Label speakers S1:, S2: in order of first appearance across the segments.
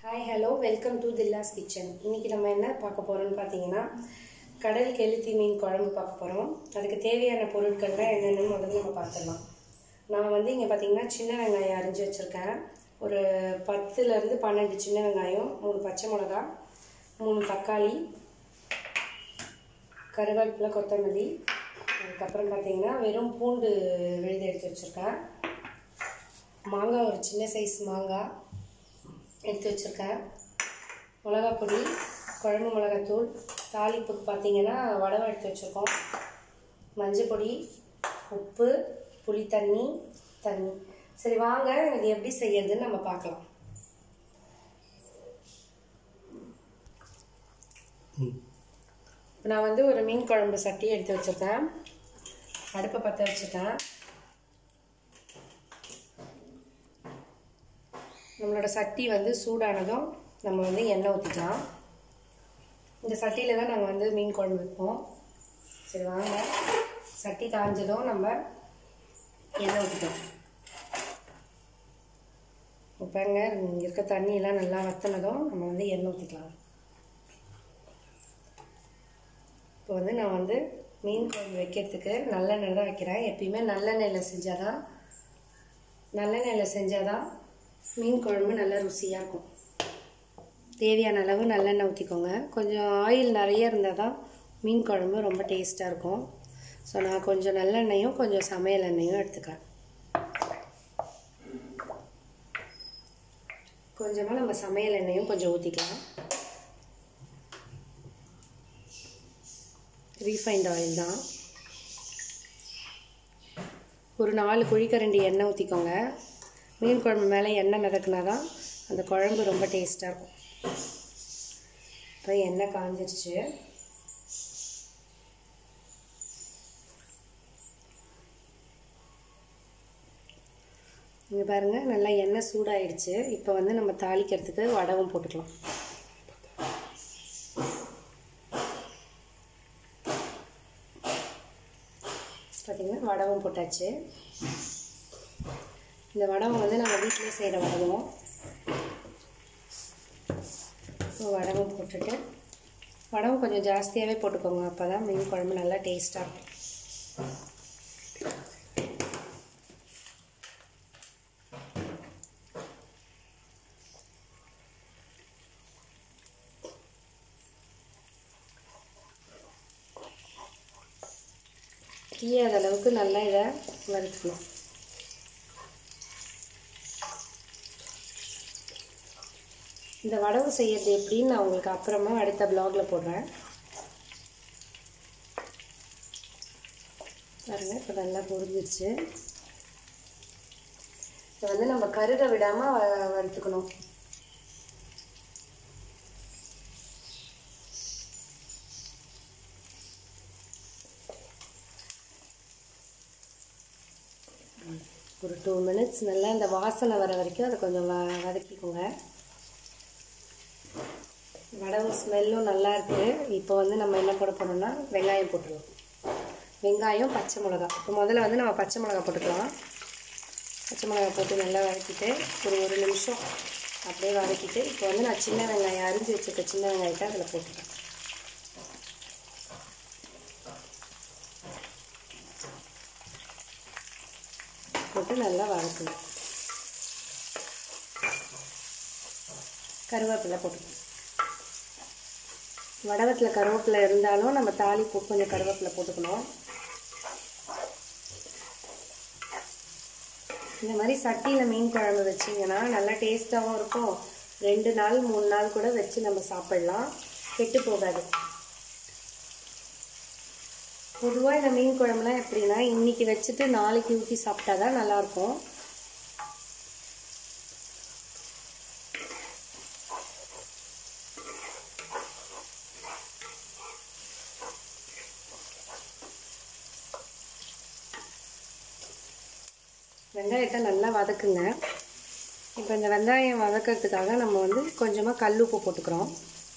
S1: Hi hello welcome to Dilla's kitchen இன்றைக்கி நம்ம என்ன பார்க்க போகிறோம்னு பார்த்தீங்கன்னா கடல் கெளுத்தி மீன் குழம்பு பார்க்க போகிறோம் அதுக்கு தேவையான பொருட்கள்லாம் என்னென்னு முதல்ல நம்ம பார்த்துடலாம் நான் வந்து இங்கே பார்த்தீங்கன்னா சின்ன வெங்காயம் அரிஞ்சு வச்சுருக்கேன் ஒரு பத்துலேருந்து பன்னெண்டு சின்ன வெங்காயம் மூணு பச்சை மிளகா மூணு தக்காளி கருவேப்பிலை கொத்தமல்லி அதுக்கப்புறம் பார்த்தீங்கன்னா வெறும் பூண்டு விழுது எடுத்து வச்சுருக்கேன் மாங்காய் ஒரு சின்ன சைஸ் மாங்காய் எடுத்து வச்சுருக்கேன் மிளகாப் பொடி குழம்பு மிளகாத்தூள் தாளிப்புக்கு பார்த்தீங்கன்னா வடவை எடுத்து வச்சுருக்கோம் மஞ்சள் பொடி உப்பு புளி தண்ணி தண்ணி சரி வாங்க இது எப்படி செய்யறதுன்னு நம்ம பார்க்கலாம் இப்போ நான் வந்து ஒரு மீன் குழம்பு சட்டி எடுத்து வச்சுருக்கேன் அடுப்பை பற்ற வச்சுட்டேன் நம்மளோட சட்டி வந்து சூடானதும் நம்ம வந்து எண்ணெய் ஊற்றிக்கலாம் இந்த சட்டியில் தான் நாங்கள் வந்து மீன் குழம்பு வைப்போம் சரி வாங்க சட்டி காஞ்சதும் நம்ம எண்ணெய் ஊற்றிட்டோம் இப்போங்க இங்கே இருக்க தண்ணியெல்லாம் நல்லா வற்றினதும் நம்ம வந்து எண்ணெய் ஊற்றிக்கலாம் இப்போ வந்து நான் வந்து மீன் குழம்பு வைக்கிறதுக்கு நல்லெண்ணெய் தான் வைக்கிறேன் எப்பயுமே நல்லெண்ணெயில் செஞ்சால் தான் நல்லெண்ணெயில் செஞ்சால் தான் மீன் குழம்பு நல்லா ருசியாக இருக்கும் தேவையான அளவு நல்லெண்ணெய் ஊற்றிக்கோங்க கொஞ்சம் ஆயில் நிறைய இருந்தால் தான் மீன் குழம்பு ரொம்ப டேஸ்ட்டாக இருக்கும் ஸோ நான் கொஞ்சம் நல்லெண்ணெயும் கொஞ்சம் சமையல் எண்ணெயும் எடுத்துக்கிறேன் கொஞ்சமாக நம்ம சமையல் எண்ணெயும் கொஞ்சம் ஊற்றிக்கலாம் ரீஃபைண்ட் ஆயில் தான் ஒரு நாலு குழிக்கரண்டி எண்ணெய் ஊற்றிக்கோங்க மீன் குழம்பு மேலே எண்ணெய் மிதக்குனா தான் அந்த குழம்பு ரொம்ப டேஸ்ட்டாக இருக்கும் இப்போ எண்ணெய் காஞ்சிருச்சு இங்கே பாருங்கள் நல்லா எண்ணெய் சூடாயிடுச்சு இப்போ வந்து நம்ம தாளிக்கிறதுக்கு வடவும் போட்டுக்கலாம் பார்த்திங்கன்னா வடவும் போட்டாச்சு இந்த வடகம் வந்து நம்ம வீட்டிலே செய்கிற வடகம் வடகம் போட்டுட்டு வடகம் கொஞ்சம் ஜாஸ்தியாகவே போட்டுக்கோங்க அப்போ தான் மீன் குழம்பு நல்லா டேஸ்ட்டாக இருக்கும் தீயாத அளவுக்கு நல்லா இதை வறுத்துக்கணும் இந்த வடவு செய்யறது எப்படின்னு நான் உங்களுக்கு அப்புறமா அடுத்த ப்ளாகில் போடுறேன் பாருங்கள் இப்போ நல்லா பொரிஞ்சிருச்சு இப்போ வந்து நம்ம கருக விடாமல் வ வறுத்துக்கணும் ஒரு டூ மினிட்ஸ் நல்லா இந்த வாசனை வர வரைக்கும் அதை கொஞ்சம் வ வதக்கிக்கோங்க வடவு ஸ்மெல்லும் நல்லா இருக்குது இப்போ வந்து நம்ம என்ன போட போகிறோம்னா வெங்காயம் போட்டுருவோம் வெங்காயம் பச்சை மிளகா இப்போ முதல்ல வந்து நம்ம பச்சை மிளகா போட்டுக்கலாம் பச்சை மிளகா போட்டு நல்லா வதக்கிட்டு ஒரு ஒரு நிமிஷம் அப்படியே வதக்கிட்டு இப்போ வந்து நான் சின்ன வெங்காயம் அரிஞ்சு வச்சுருக்க சின்ன வெங்காயத்தை அதில் போட்டுக்கிறேன் போட்டு நல்லா வதக்கணும் கருவேப்பிலை போட்டுக்கணும் வடவத்தில் கருவேப்பிலை இருந்தாலும் நம்ம தாளிப்பு கொஞ்சம் கருவேப்பிலை போட்டுக்கணும் இந்த மாதிரி சட்டியில் மீன் குழம்பு வச்சிங்கன்னா நல்லா டேஸ்ட்டாகவும் இருக்கும் ரெண்டு நாள் மூணு நாள் கூட வச்சு நம்ம சாப்பிட்லாம் கெட்டு போகாது பொதுவாக இந்த மீன் குழம்புலாம் எப்படின்னா இன்றைக்கி வச்சுட்டு நாளைக்கு ஊற்றி சாப்பிட்டா தான் நல்லாயிருக்கும் வெங்காயத்தை நல்லா வதக்குங்க இப்போ இந்த வெங்காயம் வதக்கிறதுக்காக நம்ம வந்து கொஞ்சமாக கல்லுப்பு போட்டுக்கிறோம்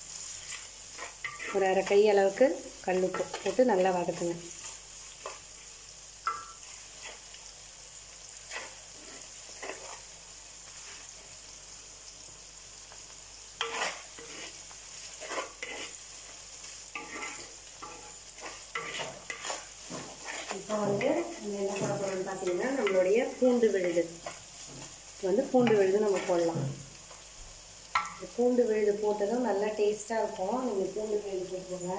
S1: ஒரு அரை கை அளவுக்கு கல்லுப்பு போட்டு நல்லா வதக்குங்க பூண்டு விழுது இது வந்து பூண்டு விழுது நம்ம போடலாம் இந்த பூண்டு விழுது போட்டதும் நல்லா டேஸ்ட்டாக இருக்கும் நீங்கள் பூண்டு விழுது போட்டுக்கோங்க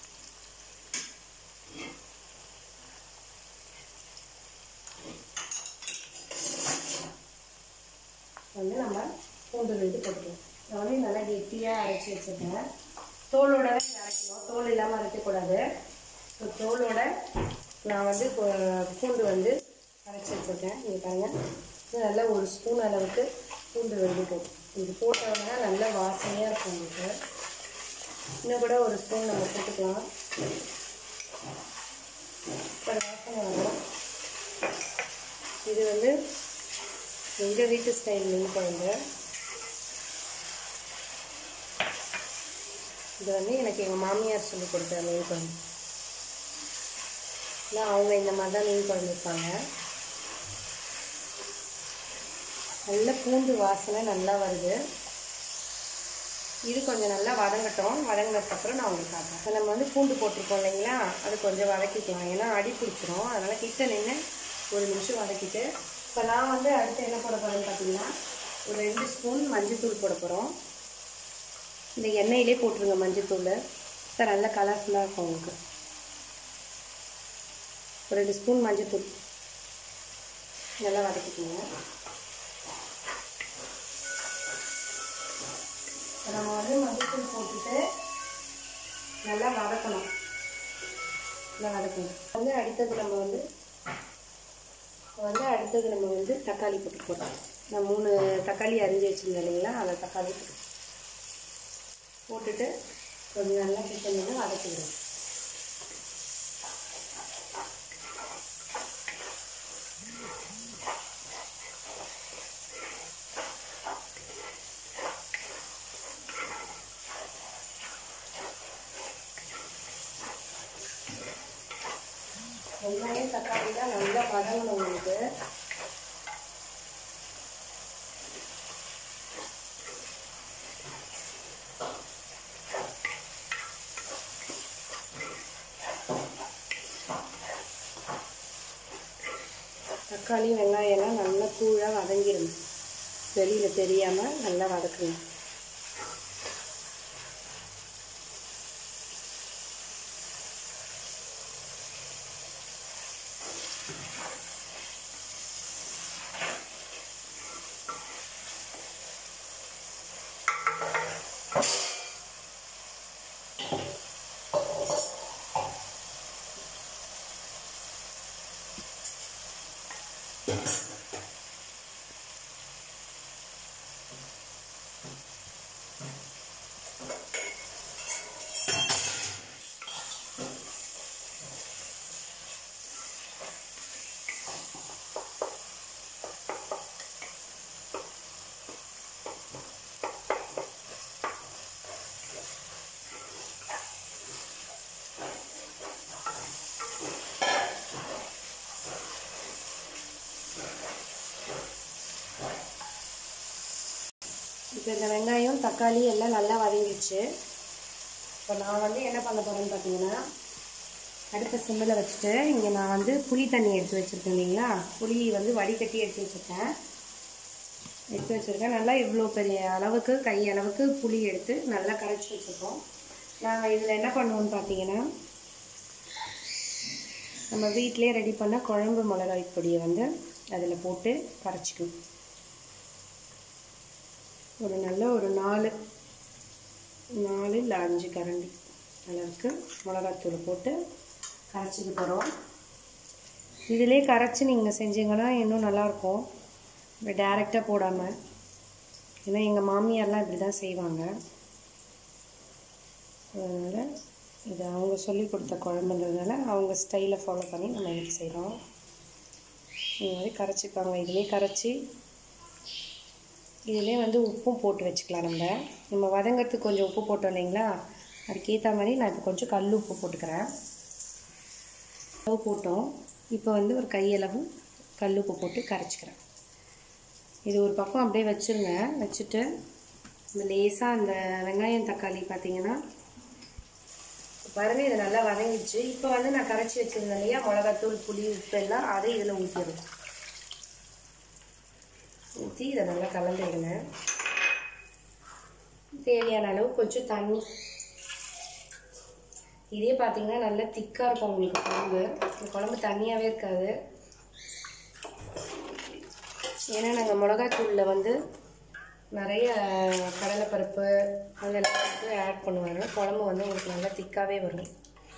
S1: வந்து நம்ம பூண்டு விழுது போட்டுக்கலாம் நான் வந்து நல்லா கெட்டியாக அரைச்சி வச்சுருக்கேன் தோலோட தான் இதை அரைக்கணும் தோல் இல்லாமல் அரைக்கக்கூடாது ஸோ தோலோட நான் வந்து இப்போ பூண்டு வந்து அரைச்சி வச்சுருக்கேன் நீங்கள் பாருங்கள் இது நல்லா ஒரு ஸ்பூன் அளவுக்கு பூண்டு விழுது போட்டு இது போட்டோம்னா நல்ல வாசனையாக இருக்கும் உங்களுக்கு இன்னும் கூட ஒரு ஸ்பூன் நம்ம போட்டுக்கலாம் ஒரு வாசனை வரும் இது வந்து எங்கள் வீட்டு ஸ்டைல் மீன் குழம்பு இது வந்து எனக்கு எங்கள் மாமியார் சொல்லி கொடுத்த மீன் குழம்பு இல்லை அவங்க இந்த மாதிரி தான் மீன் குழம்பு வைப்பாங்க நல்ல பூண்டு வாசனை நல்லா வருது இது கொஞ்சம் நல்லா வதங்கட்டும் வதங்கினதுக்கப்புறம் நான் உங்களுக்கு காட்டுறேன் இப்போ நம்ம வந்து பூண்டு போட்டிருக்கோம் இல்லைங்களா அது கொஞ்சம் வதக்கிக்கலாம் ஏன்னா அடி பிடிச்சிரும் அதனால் கிட்ட நின்று ஒரு நிமிஷம் வதக்கிட்டு இப்போ நான் வந்து அடுத்து என்ன போட போகிறேன்னு பார்த்தீங்கன்னா ஒரு ரெண்டு ஸ்பூன் மஞ்சள்தூள் போட போகிறோம் இந்த எண்ணெயிலே போட்டுருங்க மஞ்சள்தூள் இப்போ நல்ல கலர்ஃபுல்லாக இருக்கும் உங்களுக்கு ஒரு ரெண்டு ஸ்பூன் மஞ்சள்தூள் நல்லா வதக்கிக்கோங்க நம்ம வந்து மஞ்சள்தூள் போட்டுட்டு நல்லா வதக்கணும் நல்லா வதக்கணும் வந்து அடுத்தது நம்ம வந்து வந்து அடுத்தது நம்ம வந்து தக்காளி போட்டு போட்டோம் நான் மூணு தக்காளி அரிஞ்சு வச்சுருந்தேன் இல்லைங்களா அந்த தக்காளி போட்டு போட்டுட்டு கொஞ்சம் நல்லா கிட்ட நின்று வதக்கிடுவோம் வெங்காயம் தக்காளி தான் நல்லா வதங்கணும் உங்களுக்கு தக்காளி வெங்காயம்லாம் நல்லா கூழாக வதங்கிடும் வெளியில் தெரியாமல் நல்லா வதக்கணும் இப்போ இந்த வெங்காயம் தக்காளி எல்லாம் நல்லா வதங்கிடுச்சு இப்போ நான் வந்து என்ன பண்ண போகிறேன்னு பார்த்தீங்கன்னா அடுத்த சிம்மில் வச்சுட்டு இங்கே நான் வந்து புளி தண்ணி எடுத்து வச்சுருக்கேன் இல்லைங்களா புளி வந்து வடிகட்டி எடுத்து வச்சுருக்கேன் எடுத்து வச்சுருக்கேன் நல்லா இவ்வளோ பெரிய அளவுக்கு கை அளவுக்கு புளி எடுத்து நல்லா கரைச்சி வச்சுருக்கோம் நாங்கள் இதில் என்ன பண்ணுவோம்னு பார்த்தீங்கன்னா நம்ம வீட்டிலே ரெடி பண்ண குழம்பு மிளகாய் பொடியை வந்து அதில் போட்டு கரைச்சிக்கணும் ஒரு நல்ல ஒரு நாலு நாலு இல்லை அஞ்சு கரண்டி அளவுக்கு மிளகாத்தூள் போட்டு கரைச்சிக்க போகிறோம் இதிலே கரைச்சி நீங்கள் செஞ்சீங்கன்னா இன்னும் நல்லாயிருக்கும் இப்போ டேரெக்டாக போடாமல் ஏன்னா எங்கள் மாமியார்லாம் இப்படி தான் செய்வாங்க அதனால் இது அவங்க சொல்லி கொடுத்த குழம்புன்றதுனால அவங்க ஸ்டைலை ஃபாலோ பண்ணி நம்ம இன்னைக்கு செய்கிறோம் இந்த மாதிரி கரைச்சிப்பாங்க இதிலே கரைச்சி இதிலே வந்து உப்பும் போட்டு வச்சுக்கலாம் நம்ம நம்ம வதங்கிறதுக்கு கொஞ்சம் உப்பு போட்டோம் இல்லைங்களா அதுக்கேற்ற மாதிரி நான் இப்போ கொஞ்சம் கல் உப்பு போட்டுக்கிறேன் அளவு போட்டோம் இப்போ வந்து ஒரு கையளவு கல் உப்பு போட்டு கரைச்சிக்கிறேன் இது ஒரு பக்கம் அப்படியே வச்சுருங்க வச்சுட்டு இந்த லேசாக அந்த வெங்காயம் தக்காளி பார்த்தீங்கன்னா பாருங்க இது நல்லா வதங்கிடுச்சு இப்போ வந்து நான் கரைச்சி வச்சுருந்தேன் இல்லையா மிளகாத்தூள் புளி உப்பு எல்லாம் அதை இதில் ஊற்றிடுவோம் ஊற்றி இதை நல்லா கலந்து விடுங்க தேவையான அளவு கொஞ்சம் தண்ணி இதே பார்த்தீங்கன்னா நல்லா திக்காக இருக்கும் உங்களுக்கு குழம்பு இந்த குழம்பு தண்ணியாகவே இருக்காது ஏன்னா நாங்கள் மிளகாத்தூளில் வந்து நிறைய கடலைப்பருப்பு அதெல்லாம் வந்து ஆட் பண்ணுவாங்க குழம்பு வந்து உங்களுக்கு நல்லா திக்காகவே வரும்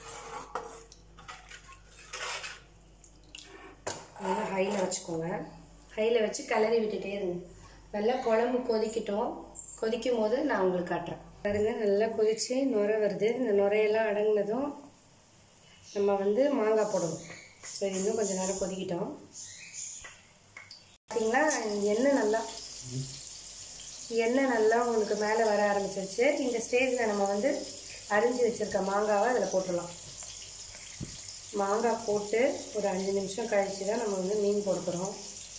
S1: நல்லா ஹையில் வச்சுக்கோங்க ஹையில் வச்சு கிளறி விட்டுட்டே இருங்க நல்லா குழம்பு கொதிக்கட்டும் கொதிக்கும் போது நான் உங்களுக்கு காட்டுறேன் பாருங்க நல்லா கொதிச்சு நுரை வருது இந்த நுரையெல்லாம் அடங்கினதும் நம்ம வந்து மாங்காய் போடணும் ஸோ இன்னும் கொஞ்சம் நேரம் கொதிக்கிட்டோம் பார்த்தீங்களா எண்ணெய் நல்லா எண்ணெய் நல்லா உங்களுக்கு மேலே வர ஆரம்பிச்சிருச்சு இந்த ஸ்டேஜில் நம்ம வந்து அரிஞ்சு வச்சுருக்க மாங்காவை அதில் போட்டுடலாம் மாங்காய் போட்டு ஒரு அஞ்சு நிமிஷம் கழிச்சு தான் நம்ம வந்து மீன் போட போகிறோம்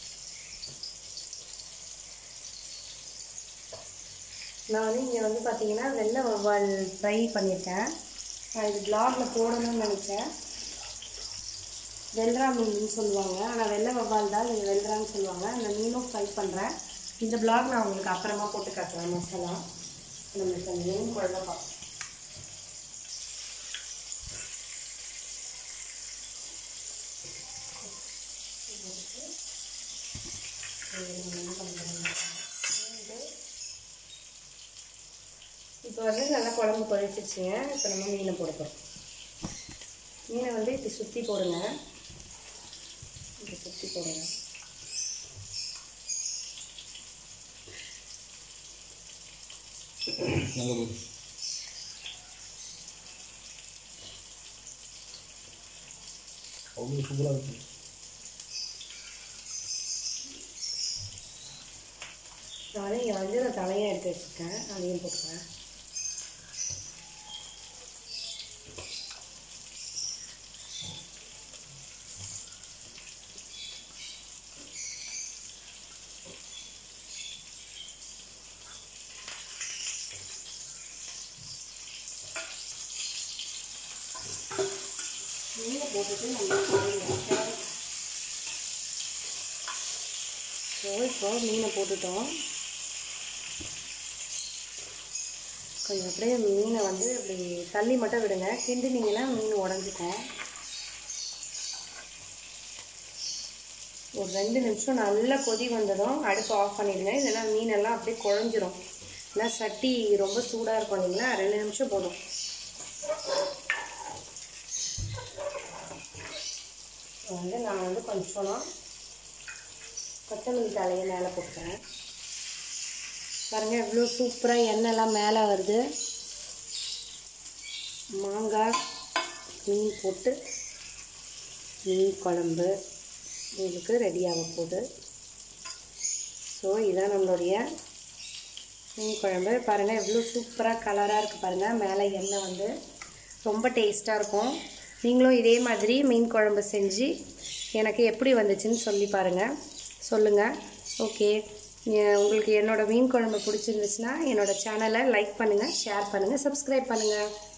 S1: நான் வந்து இங்கே வந்து பார்த்தீங்கன்னா வெள்ளை வவ்வால் ஃப்ரை பண்ணியிருக்கேன் நான் இது பிளாகில் போடணும்னு நினச்சேன் வெள்ளரா மீன் சொல்லுவாங்க ஆனால் வெள்ளை வவ்வால் தான் நீங்கள் வெள்ளரான்னு சொல்லுவாங்க அந்த மீனும் ஃப்ரை பண்ணுறேன் இந்த பிளாக் நான் உங்களுக்கு அப்புறமா போட்டு காட்டுறேன் மசாலா நம்மளுக்கு அந்த மீன் குழம்பு பார்ப்போம் இப்போ வந்து நல்லா குழம்பு கொதிச்சிச்சுங்க இப்போ நம்ம மீனை போட போகிறோம் மீனை வந்து இப்படி சுற்றி போடுங்க இப்படி சுற்றி போடுங்க
S2: நல்லா போகுது அவ்வளோ சூப்பராக இருக்கு
S1: நான் வந்து இங்கே வந்து நான் தலையை எடுத்து வச்சுருக்கேன் அதையும் போட்டுக்கிறேன் மீனை போட்டுட்டு நம்ம கழுவிடுவோம். ஸோ இப்போ மீனை போட்டுட்டோம் கொஞ்சம் அப்படியே மீனை வந்து இப்படி தள்ளி மட்டும் விடுங்க கிண்டினீங்கன்னா மீன் உடஞ்சிக்கும் ஒரு ரெண்டு நிமிஷம் நல்லா கொதி வந்ததும் அடுப்பு ஆஃப் பண்ணிடுங்க இல்லைன்னா மீனெல்லாம் அப்படியே குழஞ்சிரும் இல்லை சட்டி ரொம்ப சூடாக இருக்கும் இல்லைங்களா ரெண்டு நிமிஷம் போதும் இப்போ வந்து நான் வந்து கொஞ்சம் கொத்தமல்லி தலையை மேலே போட்டுக்கிறேன் பாருங்க எவ்வளோ சூப்பராக எண்ணெய்லாம் மேலே வருது மாங்காய் மீன் போட்டு மீன் குழம்பு உங்களுக்கு ரெடியாக போகுது ஸோ இதான் நம்மளுடைய மீன் குழம்பு பாருங்கள் எவ்வளோ சூப்பராக கலராக இருக்குது பாருங்கள் மேலே எண்ணெய் வந்து ரொம்ப டேஸ்ட்டாக இருக்கும் நீங்களும் இதே மாதிரி மீன் குழம்பு செஞ்சு எனக்கு எப்படி வந்துச்சுன்னு சொல்லி பாருங்கள் சொல்லுங்கள் ஓகே உங்களுக்கு என்னோடய மீன் குழம்பு பிடிச்சிருந்துச்சுன்னா என்னோடய சேனலை லைக் பண்ணுங்கள் ஷேர் பண்ணுங்கள் சப்ஸ்கிரைப் பண்ணுங்கள்